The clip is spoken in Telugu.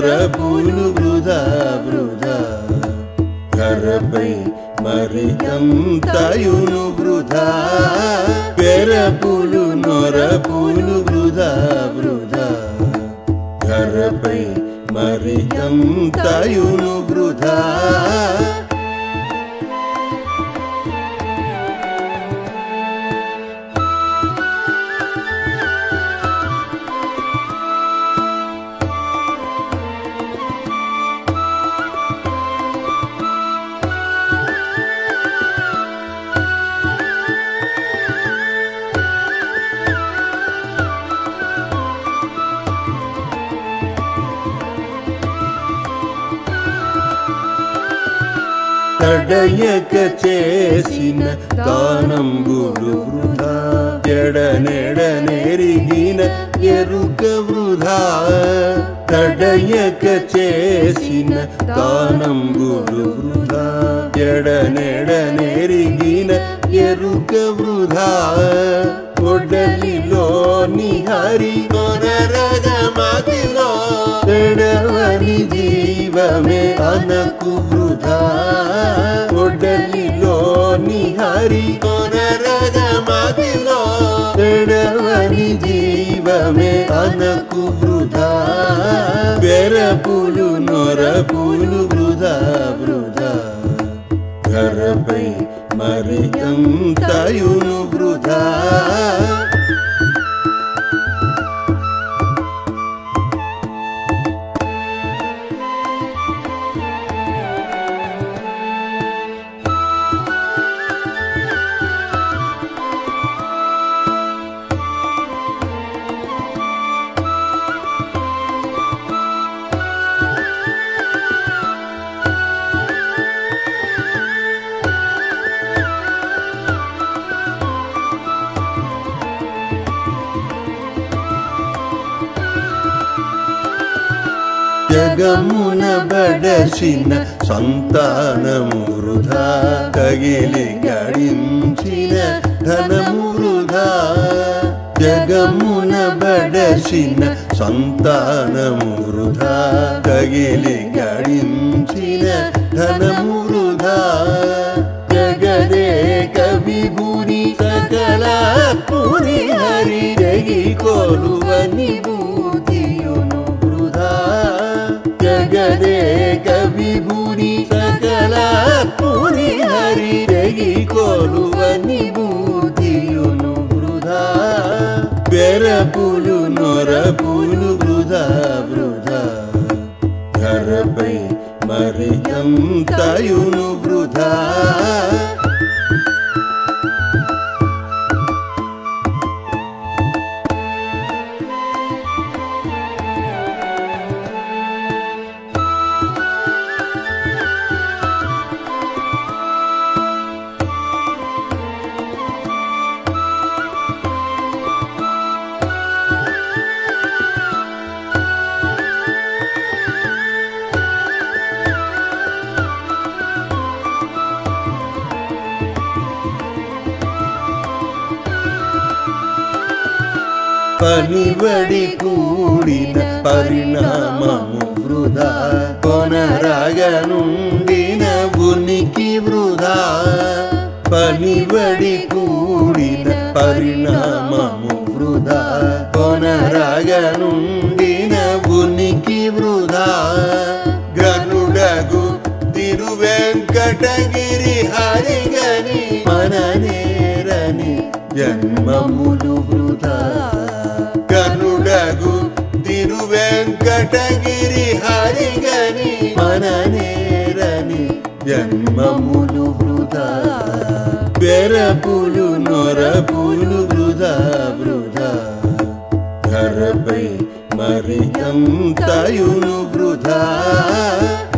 నొరపులు వృధా వృధా ధరపై మరి అంతయును వృధా పెరపులు నొరపులు వృధా వృధా ధరపై మరి అంతయును వృధా తడయక చేసిన దానంబులు వృధా ఎడనెడ నెరిగిన ఎరుక వృధా తడయక చేసిన దానంబులు వృధా ఎడనెడ నెరిగిన ఎరుక వృధా కొడలిలోని హరి కొనరగమతిలో ఎడవని జీవమే అనకు వృధా కొడలిలోని హరి కొనరగమతిలో ఎడవని జీవమే అనకు వృధా బెరపులు నొరపులు వృధా వృధా ధరపై మరి అంతయును వృధా జగమున బడసిన సంతానము వృధా తగిలి గడించిన ధనము వృధా జగమున బడసిన సంతానము వృధా తగిలి గడించిన ధనము వృధా జగదే కవిభూరి సకల పురి హరి జగి కోలువని భూతియును వృధా జగదే కవిభూరి సకల పురి హరి జగి కోలువని భూతియును వృధా బెరపులు నొరపులు వృధా వృధా ధరపై మరి అంతయును వృధా పనివడి కూడిన పరిణామము వృధా కొనరాగనుండిన ఉనికి వృధా పనివడి కూడిన పరిణామము వృధా కొనరాగనుండిన ఉనికి వృధా గనుడగు తిరువెంకటగిరి హరిగని మననేరని జన్మములు వృధా కనుడగు తిరువెంకటగిరి హరిగని మననేరని జన్మములు వృధా బెరపులు నొరపులు వృధా వృధా ధరపై మరి అంతయును వృధా